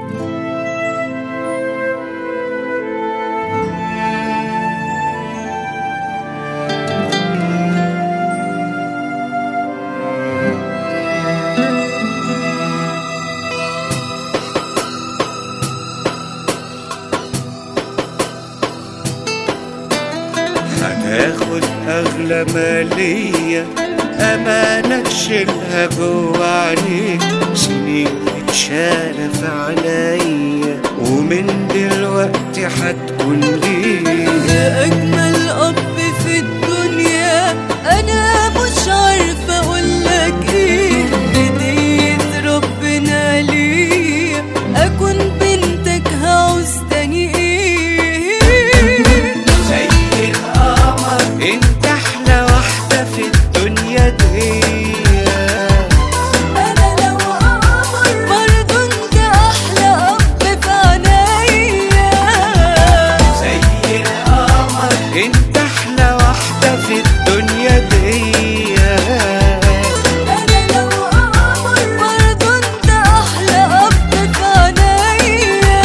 هتاخد أغلى مالية أمانة تشيلها جوا عينيك سنين اتشالة في عينيا ومن دلوقتي هتكون ليك يا أجمل أب في الدنيا أنا مش عارفة أقولك إيه هدية ربنا ليا أكون بنتك هعوز تاني إيه زي القمر انت احلى واحدة في الدنيا دي أنا لو قمر برضه أنت أحلى أب في عينيا زي القمر انت احلى واحدة في الدنيا دي أنا لو قمر برضه أنت أحلى أب في عينيا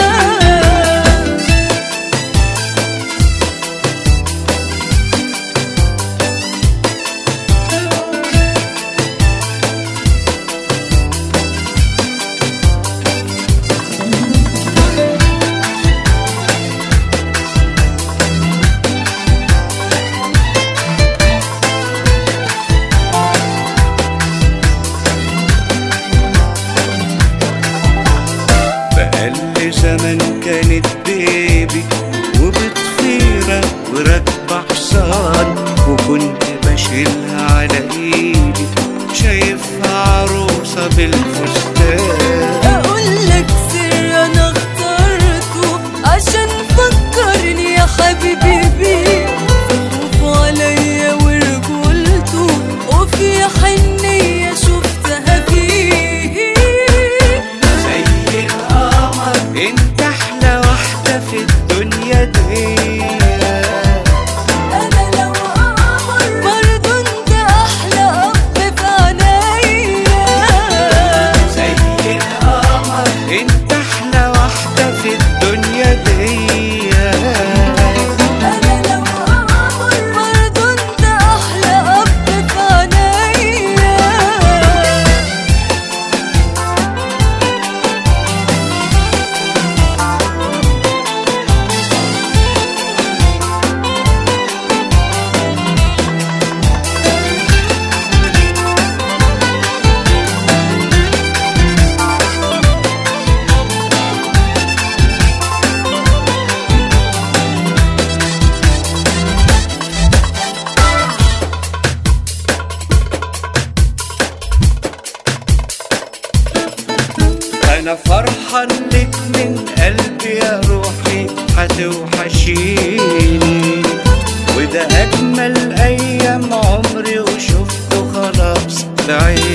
بقل زمن كانت بيبي وبتطيرة وراكبة حصان وكنت بشيلها على ايدي شايفها عروسة بالفستان اقولك سر انا اخترته عشان فكرني يا حبيبي بيه خوف عليا ورجولته وفي حنية شفتها فيه زي القمر انت احلى واحدة في الدنيا دي انا لو قمر برضه انت احلى اب في عينيا زي القمر انت احلى واحدة في الدنيا دي انا لو قمر برضه انت احلى اب في عينيا انا فرحان لك من قلبي يا روحي هتوحشيني وده اجمل ايام عمري وشفته خلاص بعيني